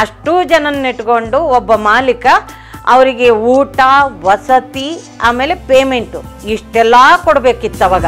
ಅಷ್ಟೂ ಜನನ್ನ ಇಟ್ಕೊಂಡು ಒಬ್ಬ ಮಾಲೀಕ ಅವರಿಗೆ ಊಟ ವಸತಿ ಆಮೇಲೆ ಪೇಮೆಂಟು ಇಷ್ಟೆಲ್ಲ ಕೊಡಬೇಕಿತ್ತು ಅವಾಗ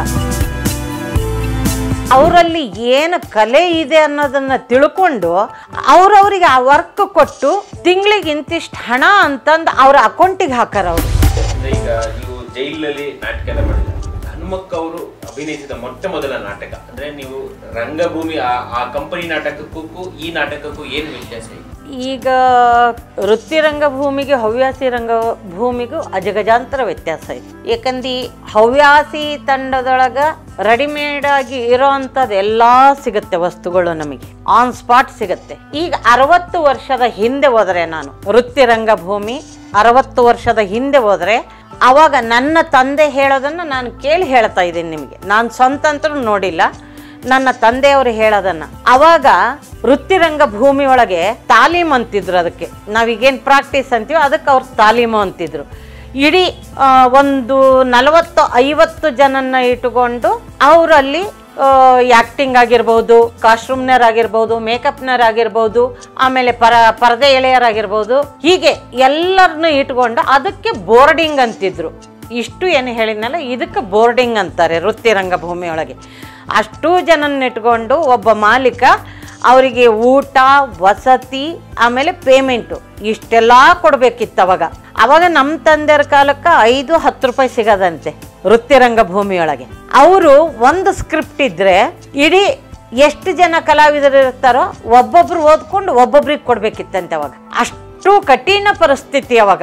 ಅವರಲ್ಲಿ ಏನು ಕಲೆ ಇದೆ ಅನ್ನೋದನ್ನ ತಿಳ್ಕೊಂಡು ಅವ್ರವ್ರಿಗೆ ಆ ವರ್ಕ್ ಕೊಟ್ಟು ತಿಂಗಳಿಗೆ ಇಂತಿಷ್ಟು ಹಣ ಅಂತಂದು ಅವ್ರ ಅಕೌಂಟಿಗೆ ಹಾಕಾರ ಅವರು ಅಂದ್ರೆ ಈಗ ನೀವು ಜೈಲಲ್ಲಿ ನಾಟಕ ಎಲ್ಲ ಮಾಡಿಲ್ಲ ಹನುಮಕ್ಕ ಅವರು ಅಭಿನಯಿಸಿದ ಮೊಟ್ಟ ಮೊದಲ ನಾಟಕ ಅಂದ್ರೆ ನೀವು ರಂಗಭೂಮಿ ಆ- ಆ ಕಂಪನಿ ನಾಟಕಕ್ಕೂ ಈ ನಾಟಕಕ್ಕೂ ಏನು ವ್ಯತ್ಯಾಸ ಇದೆ ಈಗ ವೃತ್ತಿ ರಂಗಭೂಮಿಗೆ ಹವ್ಯಾಸಿ ರಂಗಭೂಮಿಗೂ ಅಜಗಜಾಂತರ ವ್ಯತ್ಯಾಸ ಇದೆ ಯಾಕಂದ್ರೆ ಈ ಹವ್ಯಾಸಿ ತಂಡದೊಳಗ ರೆಡಿಮೇಡ್ ಆಗಿ ಇರೋ ಅಂಥದ್ದು ಎಲ್ಲ ಸಿಗುತ್ತೆ ವಸ್ತುಗಳು ನಮಗೆ ಆನ್ ಸ್ಪಾಟ್ ಸಿಗುತ್ತೆ ಈಗ ಅರವತ್ತು ವರ್ಷದ ಹಿಂದೆ ಹೋದರೆ ನಾನು ವೃತ್ತಿ ರಂಗಭೂಮಿ ಅರವತ್ತು ವರ್ಷದ ಹಿಂದೆ ಹೋದರೆ ಅವಾಗ ನನ್ನ ತಂದೆ ಹೇಳೋದನ್ನು ನಾನು ಕೇಳಿ ಹೇಳ್ತಾ ಇದ್ದೀನಿ ನಿಮಗೆ ನಾನು ಸ್ವಂತ ಅಂತೂ ನೋಡಿಲ್ಲ ನನ್ನ ತಂದೆಯವರು ಹೇಳೋದನ್ನ ಅವಾಗ ವೃತ್ತಿರಂಗ ಭೂಮಿ ಒಳಗೆ ತಾಲೀಮ್ ಅಂತಿದ್ರು ಅದಕ್ಕೆ ನಾವೀಗೇನು ಪ್ರಾಕ್ಟೀಸ್ ಅಂತೀವೋ ಅದಕ್ಕೆ ಅವ್ರು ತಾಲೀಮು ಅಂತಿದ್ರು ಇಡೀ ಆ, ಒಂದು ನಲವತ್ತು ಐವತ್ತು ಜನನ್ನ ಇಟ್ಟುಕೊಂಡು ಅವರಲ್ಲಿ ಆ್ಯಕ್ಟಿಂಗ್ ಆಗಿರ್ಬೋದು ಕಾಸ್ಟ್ಯೂಮ್ನರಾಗಿರ್ಬೋದು ಮೇಕಪ್ನರಾಗಿರ್ಬೋದು ಆಮೇಲೆ ಪರ ಪರದೆ ಎಳೆಯರಾಗಿರ್ಬೋದು ಹೀಗೆ ಎಲ್ಲರನ್ನು ಇಟ್ಕೊಂಡು ಅದಕ್ಕೆ ಬೋರ್ಡಿಂಗ್ ಅಂತಿದ್ರು ಇಷ್ಟು ಏನು ಹೇಳಿದ್ನಲ್ಲ ಇದಕ್ಕೆ ಬೋರ್ಡಿಂಗ್ ಅಂತಾರೆ ವೃತ್ತಿ ರಂಗಭೂಮಿಯೊಳಗೆ ಅಷ್ಟೂ ಜನನ್ನ ಇಟ್ಕೊಂಡು ಒಬ್ಬ ಮಾಲೀಕ ಅವರಿಗೆ ಊಟ ವಸತಿ ಆಮೇಲೆ ಪೇಮೆಂಟು ಇಷ್ಟೆಲ್ಲ ಕೊಡಬೇಕಿತ್ತು ಅವಾಗ ಅವಾಗ ನಮ್ಮ ತಂದೆಯರ ಕಾಲಕ್ಕೆ ಐದು ಹತ್ತು ರೂಪಾಯಿ ಸಿಗೋದಂತೆ ವೃತ್ತಿ ರಂಗಭೂಮಿಯೊಳಗೆ ಅವರು ಒಂದು ಸ್ಕ್ರಿಪ್ಟ್ ಇದ್ರೆ ಇಡೀ ಎಷ್ಟು ಜನ ಕಲಾವಿದರು ಇರ್ತಾರೋ ಒಬ್ಬೊಬ್ರು ಓದ್ಕೊಂಡು ಒಬ್ಬೊಬ್ರಿಗೆ ಕೊಡ್ಬೇಕಿತ್ತಂತೆ ಅವಾಗ ಅಷ್ಟು ಕಠಿಣ ಪರಿಸ್ಥಿತಿ ಅವಾಗ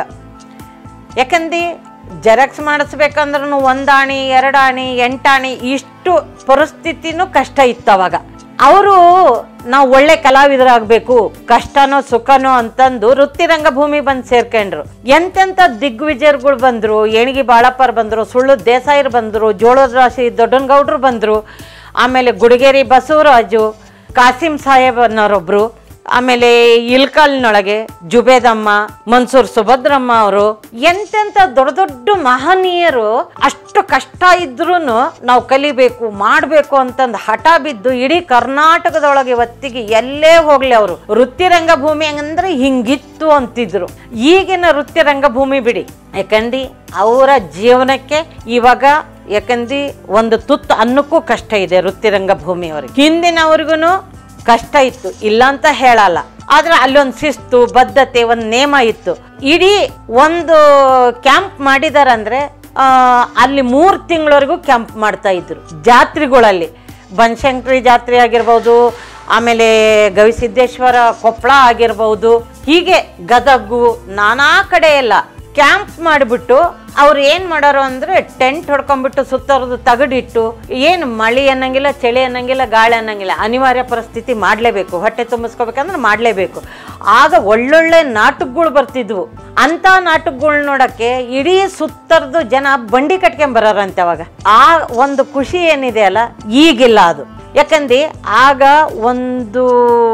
ಯಾಕಂದ್ರೆ ಜೆರಾಕ್ಸ್ ಮಾಡಿಸ್ಬೇಕಂದ್ರೂ ಒಂದಾಣಿ ಎರಡಾಣಿ ಎಂಟಾಣಿ ಇಷ್ಟು ಪರಿಸ್ಥಿತಿನೂ ಕಷ್ಟ ಇತ್ತು ಅವಾಗ ಅವರು ನಾವು ಒಳ್ಳೆ ಕಲಾವಿದರಾಗಬೇಕು ಕಷ್ಟನೋ ಸುಖನೋ ಅಂತಂದು ವೃತ್ತಿ ರಂಗಭೂಮಿ ಬಂದು ಸೇರ್ಕೊಂಡ್ರು ಎಂತೆಂಥ ದಿಗ್ವಿಜಯರುಗಳು ಬಂದರು ಏಣಿಗೆ ಬಾಳಪ್ಪರ್ ಬಂದರು ಸುಳ್ಳು ದೇಸಾಯರು ಬಂದರು ಜೋಳದ ರಾಶಿ ದೊಡ್ಡನಗೌಡ್ರು ಬಂದರು ಆಮೇಲೆ ಗುಡಿಗೇರಿ ಬಸವರಾಜು ಕಾಸಿಂ ಸಾಹೇಬ್ ಅನ್ನೋರೊಬ್ರು ಆಮೇಲೆ ಇಲ್ಕಲ್ನೊಳಗೆ ಜುಬೇದಮ್ಮ ಮನ್ಸೂರ್ ಸುಭದ್ರಮ್ಮ ಅವರು ಎಂತೆಂಥ ದೊಡ್ಡ ದೊಡ್ಡ ಮಹನೀಯರು ಅಷ್ಟು ಕಷ್ಟ ಇದ್ರೂ ನಾವು ಕಲಿಬೇಕು ಮಾಡಬೇಕು ಅಂತಂದು ಹಠ ಬಿದ್ದು ಇಡೀ ಕರ್ನಾಟಕದೊಳಗೆ ಇವತ್ತಿಗೆ ಎಲ್ಲೇ ಹೋಗ್ಲಿ ಅವರು ವೃತ್ತಿ ರಂಗಭೂಮಿ ಹಂಗಂದ್ರೆ ಹಿಂಗಿತ್ತು ಅಂತಿದ್ರು ಈಗಿನ ವೃತ್ತಿ ರಂಗಭೂಮಿ ಬಿಡಿ ಯಾಕಂದ್ರೆ ಅವರ ಜೀವನಕ್ಕೆ ಇವಾಗ ಯಾಕಂದ್ರೆ ಒಂದು ತುತ್ತು ಅನ್ನಕ್ಕೂ ಕಷ್ಟ ಇದೆ ವೃತ್ತಿ ರಂಗಭೂಮಿಯವರಿಗೆ ಹಿಂದಿನವ್ರಿಗೂ ಕಷ್ಟ ಇತ್ತು ಇಲ್ಲ ಅಂತ ಹೇಳಲ್ಲ ಆದ್ರೆ ಅಲ್ಲೊಂದು ಶಿಸ್ತು ಬದ್ಧತೆ ಒಂದು ನೇಮ ಇತ್ತು ಇಡೀ ಒಂದು ಕ್ಯಾಂಪ್ ಮಾಡಿದಾರಂದ್ರೆ ಆ, ಅಲ್ಲಿ ಮೂರು ತಿಂಗಳವರೆಗೂ ಕ್ಯಾಂಪ್ ಮಾಡ್ತಾ ಇದ್ರು ಜಾತ್ರೆಗಳಲ್ಲಿ ಬನಶಂಕರಿ ಜಾತ್ರೆ ಆಗಿರ್ಬೋದು ಆಮೇಲೆ ಗವಿಸಿದ್ದೇಶ್ವರ ಕೊಪ್ಪಳ ಆಗಿರ್ಬೋದು ಹೀಗೆ ಗದಗು ನಾನಾ ಕಡೆ ಎಲ್ಲ ಕ್ಯಾಂಪ್ ಮಾಡಿಬಿಟ್ಟು ಅವ್ರು ಏನು ಮಾಡೋರು ಅಂದರೆ ಟೆಂಟ್ ಹೊಡ್ಕೊಂಡ್ಬಿಟ್ಟು ಸುತ್ತೋರ್ದು ತಗಡಿಟ್ಟು ಏನು ಮಳೆ ಅನ್ನಂಗಿಲ್ಲ ಚಳಿ ಅನ್ನಂಗಿಲ್ಲ ಗಾಳಿ ಅನ್ನಂಗಿಲ್ಲ ಅನಿವಾರ್ಯ ಪರಿಸ್ಥಿತಿ ಮಾಡಲೇಬೇಕು ಹೊಟ್ಟೆ ತುಂಬಿಸ್ಕೋಬೇಕಂದ್ರೆ ಮಾಡಲೇಬೇಕು ಆಗ ಒಳ್ಳೊಳ್ಳೆ ನಾಟಕಗಳು ಬರ್ತಿದ್ವು ಅಂಥ ನಾಟಕಗಳು ನೋಡೋಕ್ಕೆ ಇಡೀ ಸುತ್ತರ್ದು ಜನ ಬಂಡಿ ಕಟ್ಕೊಂಡ್ ಬರೋರಂತೆ ಅವಾಗ ಆ ಒಂದು ಖುಷಿ ಏನಿದೆ ಅಲ್ಲ ಈಗಿಲ್ಲ ಅದು ಯಾಕಂದ್ರೆ ಆಗ ಒಂದು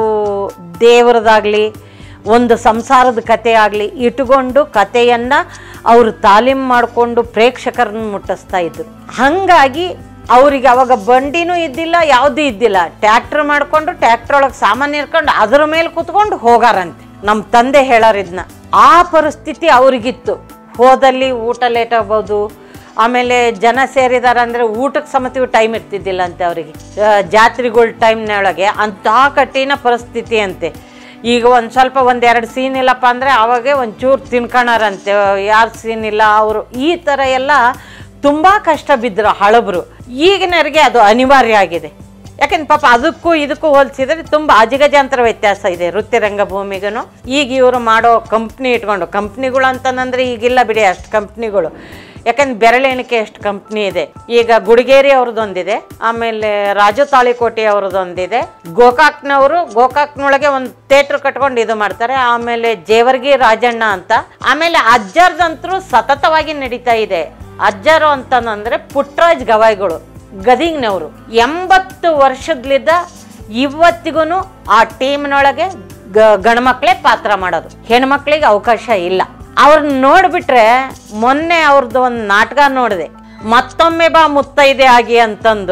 ದೇವರದಾಗಲಿ ಒಂದು ಸಂಸಾರದ ಕತೆ ಆಗಲಿ ಇಟ್ಕೊಂಡು ಕಥೆಯನ್ನು ಅವರು ತಾಲೀಮ್ ಮಾಡಿಕೊಂಡು ಪ್ರೇಕ್ಷಕರನ್ನ ಮುಟ್ಟಿಸ್ತಾ ಇದ್ರು ಹಾಗಾಗಿ ಅವರಿಗೆ ಅವಾಗ ಬಂಡಿನೂ ಇದ್ದಿಲ್ಲ ಯಾವುದೂ ಇದ್ದಿಲ್ಲ ಟ್ಯಾಕ್ಟ್ರ್ ಮಾಡಿಕೊಂಡು ಟ್ಯಾಕ್ಟ್ರ್ ಒಳಗೆ ಸಾಮಾನು ಇರ್ಕೊಂಡು ಅದ್ರ ಮೇಲೆ ಕೂತ್ಕೊಂಡು ಹೋಗಾರಂತೆ ನಮ್ಮ ತಂದೆ ಹೇಳೋರಿದ್ನ ಆ ಪರಿಸ್ಥಿತಿ ಅವ್ರಿಗಿತ್ತು ಹೋದಲ್ಲಿ ಊಟ ಲೇಟ್ ಆಗ್ಬೋದು ಆಮೇಲೆ ಜನ ಸೇರಿದಾರೆ ಅಂದರೆ ಊಟಕ್ಕೆ ಸಮೇತ ಟೈಮ್ ಇರ್ತಿದ್ದಿಲ್ಲ ಅಂತೆ ಅವರಿಗೆ ಜಾತ್ರೆಗಳ ಟೈಮ್ನೊಳಗೆ ಅಂತಹ ಕಠಿಣ ಪರಿಸ್ಥಿತಿ ಅಂತೆ ಈಗ ಒಂದು ಸ್ವಲ್ಪ ಒಂದು ಎರಡು ಸೀನ್ ಇಲ್ಲಪ್ಪ ಅಂದರೆ ಅವಾಗೆ ಒಂಚೂರು ತಿನ್ಕೊಳಾರಂತೆ ಯಾರು ಸೀನ್ ಇಲ್ಲ ಅವರು ಈ ಥರ ಎಲ್ಲ ತುಂಬ ಕಷ್ಟ ಬಿದ್ದರು ಹಳಬರು ಈಗಿನವರಿಗೆ ಅದು ಅನಿವಾರ್ಯ ಆಗಿದೆ ಯಾಕಂದ್ರೆ ಪಾಪ ಅದಕ್ಕೂ ಇದಕ್ಕೂ ಹೋಲಿಸಿದ್ರೆ ತುಂಬ ಅಜಗಜಾಂತರ ವ್ಯತ್ಯಾಸ ಇದೆ ವೃತ್ತಿ ರಂಗಭೂಮಿಗೂ ಈಗ ಇವರು ಮಾಡೋ ಕಂಪ್ನಿ ಇಟ್ಕೊಂಡು ಕಂಪ್ನಿಗಳು ಅಂತಂದ್ರೆ ಈಗಿಲ್ಲ ಬಿಡಿ ಅಷ್ಟು ಕಂಪ್ನಿಗಳು ಯಾಕಂದ್ರೆ ಬೆರಳೆಣಿಕೆ ಎಷ್ಟು ಕಂಪ್ನಿ ಇದೆ ಈಗ ಗುಡಿಗೇರಿ ಅವ್ರದ್ದೊಂದಿದೆ ಆಮೇಲೆ ರಾಜು ತಾಳಿಕೋಟೆ ಅವ್ರದ್ದೊಂದಿದೆ ಗೋಕಾಕ್ನವರು ಗೋಕಾಕ್ನೊಳಗೆ ಒಂದು ಥಿಯೇಟ್ರ್ ಕಟ್ಕೊಂಡು ಇದು ಮಾಡ್ತಾರೆ ಆಮೇಲೆ ಜೇವರ್ಗಿ ರಾಜಣ್ಣ ಅಂತ ಆಮೇಲೆ ಅಜ್ಜರ್ದಂತರೂ ಸತತವಾಗಿ ನಡೀತಾ ಇದೆ ಅಜ್ಜರು ಅಂತಂದ್ರೆ ಪುಟ್ಟರಾಜ್ ಗವಾಯಿಗಳು ಗದಿಗ್ನವರು ಎಂಬತ್ತು ವರ್ಷದ್ಲಿದ್ದ ಇವತ್ತಿಗೂ ಆ ಟೀಮ್ನೊಳಗೆ ಗ ಗಂಡ್ಮಕ್ಳೇ ಪಾತ್ರ ಮಾಡೋದು ಹೆಣ್ಮಕ್ಳಿಗೆ ಅವಕಾಶ ಇಲ್ಲ ಅವ್ರನ್ನ ನೋಡ್ಬಿಟ್ರೆ ಮೊನ್ನೆ ಅವ್ರದ್ದು ಒಂದು ನಾಟಕ ನೋಡಿದೆ ಮತ್ತೊಮ್ಮೆ ಬಾ ಮುತ್ತೈದೆ ಆಗಿ ಅಂತಂದು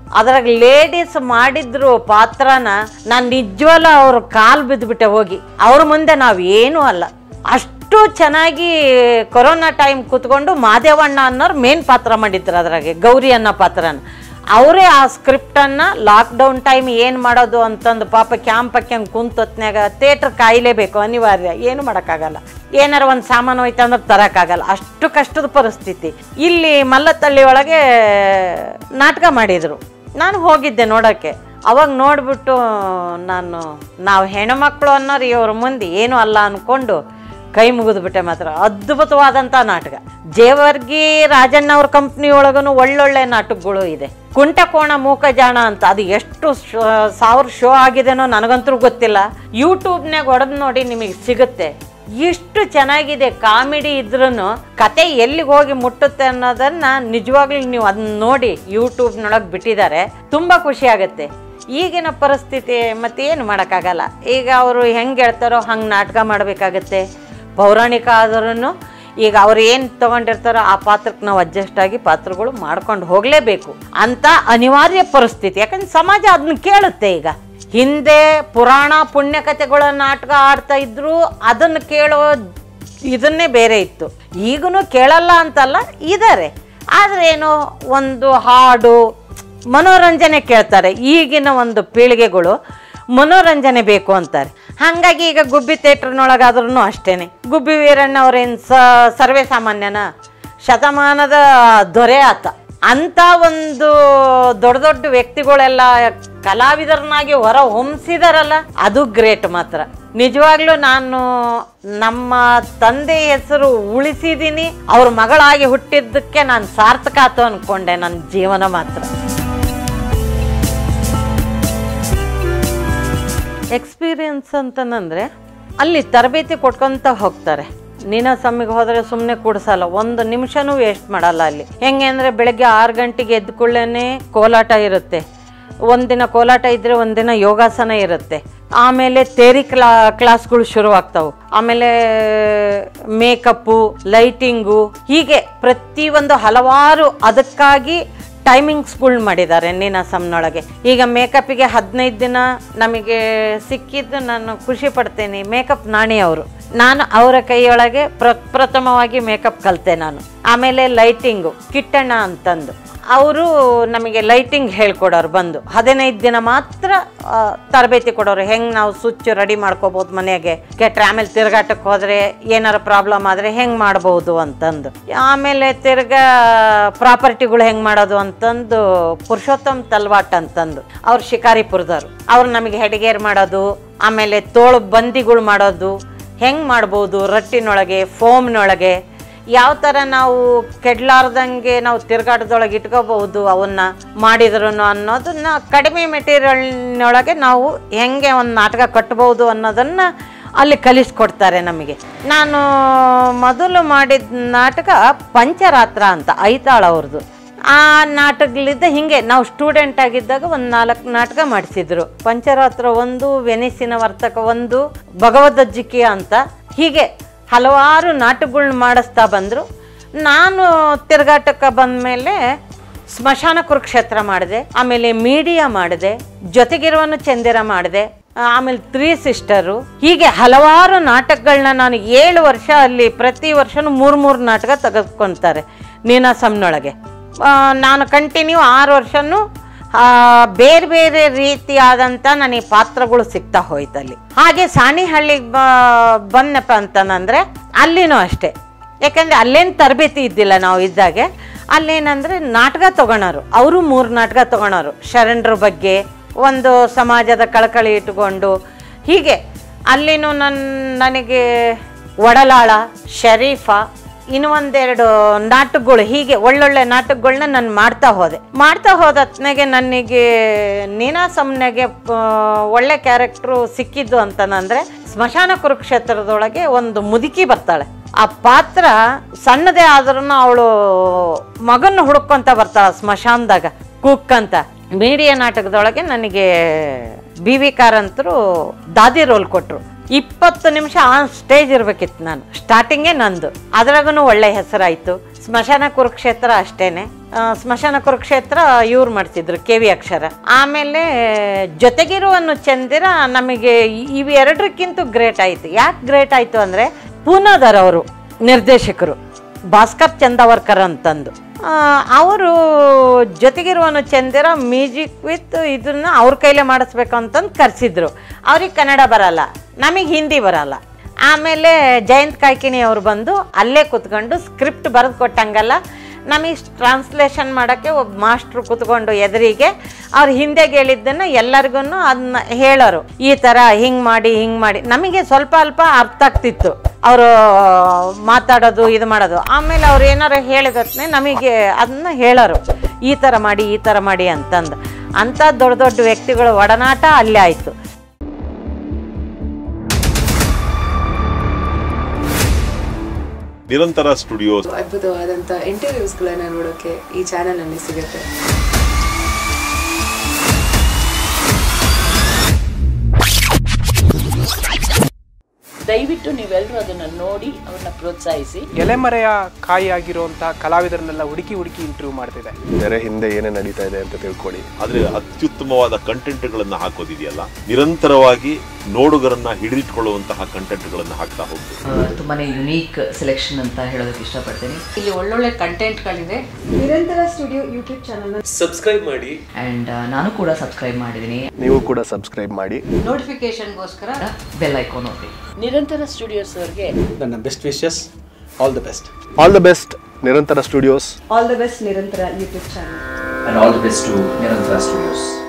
ಅದ್ರಾಗ ಲೇಡೀಸ್ ಮಾಡಿದ್ರು ಪಾತ್ರನ ನಾನು ನಿಜವಲ್ಲ ಅವ್ರ ಕಾಲು ಬಿದ್ದುಬಿಟ್ಟೆ ಹೋಗಿ ಅವ್ರ ಮುಂದೆ ನಾವು ಏನೂ ಅಲ್ಲ ಅಷ್ಟು ಚೆನ್ನಾಗಿ ಕೊರೋನಾ ಟೈಮ್ ಕೂತ್ಕೊಂಡು ಮಾದೇವಣ್ಣ ಅನ್ನೋರು ಮೇನ್ ಪಾತ್ರ ಮಾಡಿದ್ರು ಅದ್ರಾಗೆ ಗೌರಿ ಅನ್ನೋ ಪಾತ್ರನ ಅವರೇ ಆ ಸ್ಕ್ರಿಪ್ಟನ್ನು ಲಾಕ್ಡೌನ್ ಟೈಮ್ ಏನು ಮಾಡೋದು ಅಂತಂದು ಪಾಪ ಕ್ಯಾಂಪ್ ಹಾಕ್ಯಂಗೆ ಕುಂತೊತ್ನ್ಯಾಗ ಥಿಯೇಟ್ರ್ ಕಾಯಲೇಬೇಕು ಅನಿವಾರ್ಯ ಏನು ಮಾಡೋಕ್ಕಾಗಲ್ಲ ಏನಾರ ಒಂದು ಸಾಮಾನು ಹೋಯ್ತು ಅಂದ್ರೆ ತರೋಕ್ಕಾಗಲ್ಲ ಅಷ್ಟು ಕಷ್ಟದ ಪರಿಸ್ಥಿತಿ ಇಲ್ಲಿ ಮಲ್ಲತ್ತಳ್ಳಿ ಒಳಗೆ ನಾಟಕ ಮಾಡಿದರು ನಾನು ಹೋಗಿದ್ದೆ ನೋಡೋಕ್ಕೆ ಅವಾಗ ನೋಡ್ಬಿಟ್ಟು ನಾನು ನಾವು ಹೆಣ್ಮಕ್ಳು ಅನ್ನೋರು ಇವ್ರ ಮುಂದೆ ಏನೂ ಅಲ್ಲ ಅಂದ್ಕೊಂಡು ಕೈ ಮುಗಿದ್ಬಿಟ್ಟೆ ಮಾತ್ರ ಅದ್ಭುತವಾದಂಥ ನಾಟಕ ಜೇವರ್ಗಿ ರಾಜಣ್ಣ ಅವ್ರ ಕಂಪ್ನಿ ಒಳಗೂ ಒಳ್ಳೊಳ್ಳೆ ನಾಟಕಗಳು ಇದೆ ಕುಂಟಕೋಣ ಮೂಕಜಾಣ ಅಂತ ಅದು ಎಷ್ಟು ಶೋ- ಸಾವಿರ ಶೋ ಆಗಿದೆನೋ ನನಗಂತೂ ಗೊತ್ತಿಲ್ಲ ಯೂಟ್ಯೂಬ್ನಾಗ ಹೊಡೆದು ನೋಡಿ ನಿಮಗೆ ಸಿಗುತ್ತೆ ಎಷ್ಟು ಚೆನ್ನಾಗಿದೆ ಕಾಮಿಡಿ ಇದ್ರೂ ಕತೆ ಎಲ್ಲಿಗೆ ಹೋಗಿ ಮುಟ್ಟುತ್ತೆ ಅನ್ನೋದನ್ನ ನಿಜವಾಗ್ಲೂ ನೀವು ಅದನ್ನ ನೋಡಿ ಯೂಟ್ಯೂಬ್ನೊಳಗೆ ಬಿಟ್ಟಿದ್ದಾರೆ ತುಂಬ ಖುಷಿ ಆಗುತ್ತೆ ಈಗಿನ ಪರಿಸ್ಥಿತಿ ಮತ್ತೇನು ಮಾಡೋಕ್ಕಾಗಲ್ಲ ಈಗ ಅವರು ಹೆಂಗೆ ಹೇಳ್ತಾರೋ ಹಂಗೆ ನಾಟಕ ಮಾಡಬೇಕಾಗತ್ತೆ ಪೌರಾಣಿಕ ಆದ್ರೂ ಈಗ ಅವ್ರು ಏನು ತೊಗೊಂಡಿರ್ತಾರೋ ಆ ಪಾತ್ರಕ್ಕೆ ನಾವು ಅಡ್ಜಸ್ಟ್ ಆಗಿ ಪಾತ್ರಗಳು ಮಾಡ್ಕೊಂಡು ಹೋಗಲೇಬೇಕು ಅಂತ ಅನಿವಾರ್ಯ ಪರಿಸ್ಥಿತಿ ಯಾಕಂದ್ರೆ ಸಮಾಜ ಅದನ್ನ ಕೇಳುತ್ತೆ ಈಗ ಹಿಂದೆ ಪುರಾಣ ಪುಣ್ಯಕಥೆಗಳ ನಾಟಕ ಆಡ್ತಾ ಇದ್ರು ಅದನ್ನು ಕೇಳೋ ಇದನ್ನೇ ಬೇರೆ ಇತ್ತು ಈಗೂ ಕೇಳಲ್ಲ ಅಂತಲ್ಲ ಇದ್ದಾರೆ ಆದರೆ ಏನೋ ಒಂದು ಹಾಡು ಮನೋರಂಜನೆ ಕೇಳ್ತಾರೆ ಈಗಿನ ಒಂದು ಪೀಳಿಗೆಗಳು ಮನೋರಂಜನೆ ಬೇಕು ಅಂತಾರೆ ಹಾಗಾಗಿ ಈಗ ಗುಬ್ಬಿ ಥಿಯೇಟ್ರ್ನೊಳಗಾದ್ರೂ ಅಷ್ಟೇನೆ ಗುಬ್ಬಿ ವೀರಣ್ಣ ಅವ್ರೇನು ಸ ಸರ್ವೇ ಸಾಮಾನ್ಯನ ಶತಮಾನದ ದೊರೆ ಆತ ಅಂಥ ಒಂದು ದೊಡ್ಡ ದೊಡ್ಡ ವ್ಯಕ್ತಿಗಳೆಲ್ಲ ಕಲಾವಿದರನ್ನಾಗಿ ಹೊರ ಹೊಮ್ಸಿದಾರಲ್ಲ ಅದು ಗ್ರೇಟ್ ಮಾತ್ರ ನಿಜವಾಗ್ಲೂ ನಾನು ನಮ್ಮ ತಂದೆ ಹೆಸರು ಉಳಿಸಿದ್ದೀನಿ ಅವ್ರ ಮಗಳಾಗಿ ಹುಟ್ಟಿದ್ದಕ್ಕೆ ನಾನು ಸಾರ್ಥಕ ಆತು ಅನ್ಕೊಂಡೆ ನನ್ನ ಜೀವನ ಮಾತ್ರ ಎಕ್ಸ್ಪೀರಿಯನ್ಸ್ ಅಂತಂದ್ರೆ ಅಲ್ಲಿ ತರಬೇತಿ ಕೊಟ್ಕೊಂತ ಹೋಗ್ತಾರೆ ನೀನಾಸಮ್ಮಿಗೆ ಹೋದರೆ ಸುಮ್ಮನೆ ಕೂಡ್ಸಲ್ಲ ಒಂದು ನಿಮಿಷನೂ ವೇಸ್ಟ್ ಮಾಡಲ್ಲ ಅಲ್ಲಿ ಹೆಂಗೆ ಅಂದರೆ ಬೆಳಗ್ಗೆ ಆರು ಗಂಟೆಗೆ ಎದ್ದ ಕೂಡಲೇ ಕೋಲಾಟ ಇರುತ್ತೆ ಒಂದಿನ ಕೋಲಾಟ ಇದ್ದರೆ ಒಂದಿನ ಯೋಗಾಸನ ಇರುತ್ತೆ ಆಮೇಲೆ ತೇರಿ ಕ್ಲಾ ಕ್ಲಾಸ್ಗಳು ಶುರುವಾಗ್ತಾವೆ ಆಮೇಲೆ ಮೇಕಪ್ಪು ಲೈಟಿಂಗು ಹೀಗೆ ಪ್ರತಿಯೊಂದು ಹಲವಾರು ಅದಕ್ಕಾಗಿ ಟೈಮಿಂಗ್ಸ್ಗಳು ಮಾಡಿದ್ದಾರೆ ನೀನಾಸಮ್ನೊಳಗೆ ಈಗ ಮೇಕಪ್ಪಿಗೆ ಹದಿನೈದು ದಿನ ನಮಗೆ ಸಿಕ್ಕಿದ್ದು ನಾನು ಖುಷಿ ಪಡ್ತೇನೆ ಮೇಕಪ್ ನಾಣಿ ಅವರು ನಾನು ಅವರ ಕೈಯೊಳಗೆ ಪ್ರ ಪ್ರಥಮವಾಗಿ ಮೇಕಪ್ ಕಲಿತೆ ನಾನು ಆಮೇಲೆ ಲೈಟಿಂಗು ಕಿಟ್ಟಣ್ಣ ಅಂತಂದು ಅವರು ನಮಗೆ ಲೈಟಿಂಗ್ ಹೇಳ್ಕೊಡೋರು ಬಂದು ಹದಿನೈದು ದಿನ ಮಾತ್ರ ಆ, ತರಬೇತಿ ಕೊಡೋರು ಹೆಂಗೆ ನಾವು ಸ್ವಿಚ್ ರೆಡಿ ಮಾಡ್ಕೋಬೋದು ಮನೆಗೆ ಕೆಟ್ರೆ ಆಮೇಲೆ ತಿರ್ಗಾಟಕ್ಕೆ ಹೋದರೆ ಏನಾರ ಪ್ರಾಬ್ಲಮ್ ಆದರೆ ಹೆಂಗೆ ಮಾಡ್ಬೋದು ಅಂತಂದು ಆಮೇಲೆ ತಿರ್ಗಾ ಪ್ರಾಪರ್ಟಿಗಳು ಹೆಂಗೆ ಮಾಡೋದು ಅಂತಂದು ಪುರುಷೋತ್ತಮ್ ತಲ್ವಾಟ್ ಅಂತಂದು ಅವ್ರು ಶಿಕಾರಿಪುರದವ್ರು ಅವ್ರು ನಮಗೆ ಹೆಡ್ಗೇರ್ ಮಾಡೋದು ಆಮೇಲೆ ತೋಳು ಬಂದಿಗಳು ಮಾಡೋದು ಹೆಂಗೆ ಮಾಡ್ಬೋದು ರಟ್ಟಿನೊಳಗೆ ಫೋಮ್ನೊಳಗೆ ಯಾವ ಥರ ನಾವು ಕೆಡ್ಲಾರ್ದಂಗೆ ನಾವು ತಿರ್ಗಾಟದೊಳಗೆ ಇಟ್ಕೋಬಹುದು ಅವನ್ನ ಮಾಡಿದ್ರು ಅನ್ನೋದನ್ನ ಕಡಿಮೆ ಮೆಟೀರಿಯಲ್ನೊಳಗೆ ನಾವು ಹೆಂಗೆ ಒಂದು ನಾಟಕ ಕಟ್ಬೋದು ಅನ್ನೋದನ್ನು ಅಲ್ಲಿ ಕಲಿಸ್ಕೊಡ್ತಾರೆ ನಮಗೆ ನಾನು ಮೊದಲು ಮಾಡಿದ ನಾಟಕ ಪಂಚರಾತ್ರ ಅಂತ ಐತಾಳ ಅವ್ರದ್ದು ಆ ನಾಟಕಗಳಿದ್ದ ಹಿಂಗೆ ನಾವು ಸ್ಟೂಡೆಂಟ್ ಆಗಿದ್ದಾಗ ಒಂದು ನಾಲ್ಕು ನಾಟಕ ಮಾಡಿಸಿದ್ರು ಪಂಚರಾತ್ರ ಒಂದು ವೆನಿಸಿನ ವರ್ತಕ ಒಂದು ಭಗವದ್ಜಿಕೆ ಅಂತ ಹೀಗೆ ಹಲವಾರು ನಾಟಕಗಳ್ನ ಮಾಡಿಸ್ತಾ ಬಂದರು ನಾನು ತಿರುಗಾಟಕ್ಕೆ ಬಂದಮೇಲೆ ಸ್ಮಶಾನ ಕುರುಕ್ಷೇತ್ರ ಮಾಡಿದೆ ಆಮೇಲೆ ಮೀಡಿಯಾ ಮಾಡಿದೆ ಜೊತೆಗಿರುವನು ಚಂದಿರ ಮಾಡಿದೆ ಆಮೇಲೆ ತ್ರೀ ಸಿಸ್ಟರು ಹೀಗೆ ಹಲವಾರು ನಾಟಕಗಳನ್ನ ನಾನು ಏಳು ವರ್ಷ ಅಲ್ಲಿ ಪ್ರತಿ ವರ್ಷನೂ ಮೂರು ಮೂರು ನಾಟಕ ತೆಗೆದುಕೊತಾರೆ ನೀನಾಸಮ್ನೊಳಗೆ ಆ, ನಾನು ಕಂಟಿನ್ಯೂ ಆರು ವರ್ಷನೂ ಆ, ಬೇರೆ ಬೇರೆ ರೀತಿಯಾದಂಥ ನನಗೆ ಪಾತ್ರಗಳು ಸಿಗ್ತಾ ಹೋಯ್ತಲ್ಲಿ ಹಾಗೆ ಸಾಣಿಹಳ್ಳಿಗೆ ಬ ಬಂದಪ್ಪ ಅಂತಂದ್ರೆ ಅಲ್ಲಿನೂ ಅಷ್ಟೇ ಯಾಕಂದರೆ ಅಲ್ಲೇನು ತರಬೇತಿ ಇದ್ದಿಲ್ಲ ನಾವು ಇದ್ದಾಗೆ ಅಲ್ಲೇನಂದರೆ ನಾಟಕ ತಗೊಳೋರು ಅವರು ಮೂರು ನಾಟಕ ತಗೊಳೋರು ಶರಣರ ಬಗ್ಗೆ ಒಂದು ಸಮಾಜದ ಕಳಕಳಿ ಇಟ್ಕೊಂಡು ಹೀಗೆ ಅಲ್ಲಿನೂ ನನ್ನ ನನಗೆ ಒಡಲಾಳ ಶರೀಫ ಇನ್ನು ಒಂದೆರಡು ನಾಟಕಗಳು ಹೀಗೆ ಒಳ್ಳೊಳ್ಳೆ ನಾಟಕಗಳನ್ನ ನಾನು ಮಾಡ್ತಾ ಹೋದೆ ಮಾಡ್ತಾ ಹೋದ ಹೊತ್ನಾಗೆ ನನಗೆ ನೀನಾಸಮ್ನೆಗೆ ಒಳ್ಳೆ ಕ್ಯಾರೆಕ್ಟ್ರು ಸಿಕ್ಕಿದ್ದು ಅಂತಂದ್ರೆ ಸ್ಮಶಾನ ಕುರುಕ್ಷೇತ್ರದೊಳಗೆ ಒಂದು ಮುದುಕಿ ಬರ್ತಾಳೆ ಆ ಪಾತ್ರ ಸಣ್ಣದೇ ಆದ್ರೂ ಅವಳು ಮಗನ ಹುಡುಕೊಂತ ಬರ್ತಾಳೆ ಸ್ಮಶಾನದಾಗ ಕುಕ್ಕಂತ ಮೀಡಿಯಾ ನಾಟಕದೊಳಗೆ ನನಗೆ ಬಿ ವಿ ಕಾರಂತರು ದಾದಿ ರೋಲ್ ಕೊಟ್ಟರು ಇಪ್ಪತ್ತು ನಿಮಿಷ ಆನ್ ಸ್ಟೇಜ್ ಇರ್ಬೇಕಿತ್ತು ನಾನು ಸ್ಟಾರ್ಟಿಂಗೇ ನಂದು ಅದ್ರಾಗೂ ಒಳ್ಳೆ ಹೆಸರಾಯಿತು ಸ್ಮಶಾನ ಕುರುಕ್ಷೇತ್ರ ಅಷ್ಟೇನೆ ಆ, ಸ್ಮಶಾನ ಕುರುಕ್ಷೇತ್ರ ಇವ್ರು ಮಾಡ್ತಿದ್ರು ಕೆ ವಿ ಅಕ್ಷರ ಆಮೇಲೆ ಜೊತೆಗಿರುವನ್ನು ಚಂದಿರ ನಮಗೆ ಇ- ಇವೆರಡಕ್ಕಿಂತ ಗ್ರೇಟ್ ಆಯಿತು ಯಾಕೆ ಗ್ರೇಟ್ ಆಯಿತು ಅಂದರೆ ಪೂನಾದರ್ ಅವರು ನಿರ್ದೇಶಕರು ಭಾಸ್ಕರ್ ಚಂದಾವರ್ಕರ್ ಅಂತಂದು ಅವರು ಜೊತೆಗಿರುವನು ಚಂದಿರ ಮ್ಯೂಸಿಕ್ ವಿತ್ ಇದನ್ನ ಅವ್ರ ಕೈಲೇ ಮಾಡಿಸ್ಬೇಕು ಅಂತಂದು ಕರೆಸಿದ್ರು ಅವ್ರಿಗೆ ಕನ್ನಡ ಬರಲ್ಲ ನಮಗೆ ಹಿಂದಿ ಬರಲ್ಲ ಆಮೇಲೆ ಜಯಂತ್ ಕಾಯ್ಕಿಣಿ ಅವ್ರು ಬಂದು ಅಲ್ಲೇ ಕೂತ್ಕೊಂಡು ಸ್ಕ್ರಿಪ್ಟ್ ಬರೆದು ಕೊಟ್ಟಂಗಲ್ಲ ನಮಗೆ ಟ್ರಾನ್ಸ್ಲೇಷನ್ ಮಾಡೋಕ್ಕೆ ಒಬ್ಬ ಮಾಸ್ಟ್ರು ಕೂತ್ಕೊಂಡು ಎದುರಿಗೆ ಅವ್ರು ಹಿಂದೆಗೆ ಹೇಳಿದ್ದನ್ನು ಎಲ್ಲರಿಗೂ ಅದನ್ನ ಹೇಳೋರು ಈ ಥರ ಹಿಂಗೆ ಮಾಡಿ ಹಿಂಗೆ ಮಾಡಿ ನಮಗೆ ಸ್ವಲ್ಪ ಅಲ್ಪ ಅರ್ಥ ಆಗ್ತಿತ್ತು ಅವರು ಮಾತಾಡೋದು ಇದು ಮಾಡೋದು ಆಮೇಲೆ ಅವ್ರು ಏನಾರು ಹೇಳಿದತ್ನೆ ನಮಗೆ ಅದನ್ನ ಹೇಳೋರು ಈ ಥರ ಮಾಡಿ ಈ ಥರ ಮಾಡಿ ಅಂತಂದು ಅಂಥ ದೊಡ್ಡ ದೊಡ್ಡ ವ್ಯಕ್ತಿಗಳ ಒಡನಾಟ ಅಲ್ಲೇ ಆಯಿತು ನಿರಂತರ ಸ್ಟುಡಿಯೋ ಅದ್ಭುತವಾದಂಥ ಇಂಟರ್ವ್ಯೂಸ್ಗಳನ್ನ ನೋಡೋಕ್ಕೆ ಈ ಚಾನಲಲ್ಲಿ ಸಿಗುತ್ತೆ ದಯವಿಟ್ಟು ನೀವೆಲ್ಲರೂ ಅದನ್ನು ನೋಡಿ ಅವ್ರನ್ನ ಪ್ರೋತ್ಸಾಹಿಸಿ ಎಲೆಮರೆಯ ಕಾಯಿ ಆಗಿರುವಂತಹ ಕಲಾವಿದರನ್ನೆಲ್ಲ ಹುಡುಕಿ ಹುಡುಕಿ ಇಂಟರ್ವ್ಯೂ ಮಾಡ್ತಿದೆ ತೆರೆ ಹಿಂದೆ ಏನೇ ನಡೀತಾ ಇದೆ ಅಂತ ತಿಳ್ಕೊಳ್ಳಿ ಆದ್ರೆ ಅತ್ಯುತ್ತಮವಾದ ಕಂಟೆಂಟ್ಗಳನ್ನ ಹಾಕೋದಿದೆಯಲ್ಲ ನಿರಂತರವಾಗಿ ನೋಡುಗರನ್ನ ಹಿಡಿದಿಟ್ಕೊಳ್ಳುವಂತಹ ಕಂಟೆಂಟ್ಗಳನ್ನ ಹಾಕ್ತಾ ಹೋಗ್ಬೇಕು ತುಂಬಾ ಯುನೀಕ್ ಸೆಲೆಕ್ಷನ್ ಅಂತ ಹೇಳೋದಕ್ಕೆ ಇಷ್ಟಪಡ್ತೀನಿ ಇಲ್ಲಿ ಒಳ್ಳೊಳ್ಳೆ ಕಂಟೆಂಟ್ಗಳಿದೆ ನಿರಂತರ ಸ್ಟುಡಿಯೋ ಯೂಟ್ಯೂಬ್ ಚಾನಲ್ನ ಸಬ್ಸ್ಕ್ರೈಬ್ ಮಾಡಿ ಆ್ಯಂಡ್ ನಾನು ಕೂಡ ಸಬ್ಸ್ಕ್ರೈಬ್ ಮಾಡಿದ್ದೀನಿ ನೀವು ಕೂಡ ಸಬ್ಸ್ಕ್ರೈಬ್ ಮಾಡಿ ನೋಟಿಫಿಕೇಶನ್ಗೋಸ್ಕರ ಬೆಲ್ ಐಕಾನ್ ಒತ್ತಿ ನಿರಂತರ ಸ್ಟುಡಿಯೋಸ್ ಅವ್ರಿಗೆ ನನ್ನ best wishes all the best all the best Nirantara studios all the best Nirantara YouTube channel and all the best to Nirantara Studios.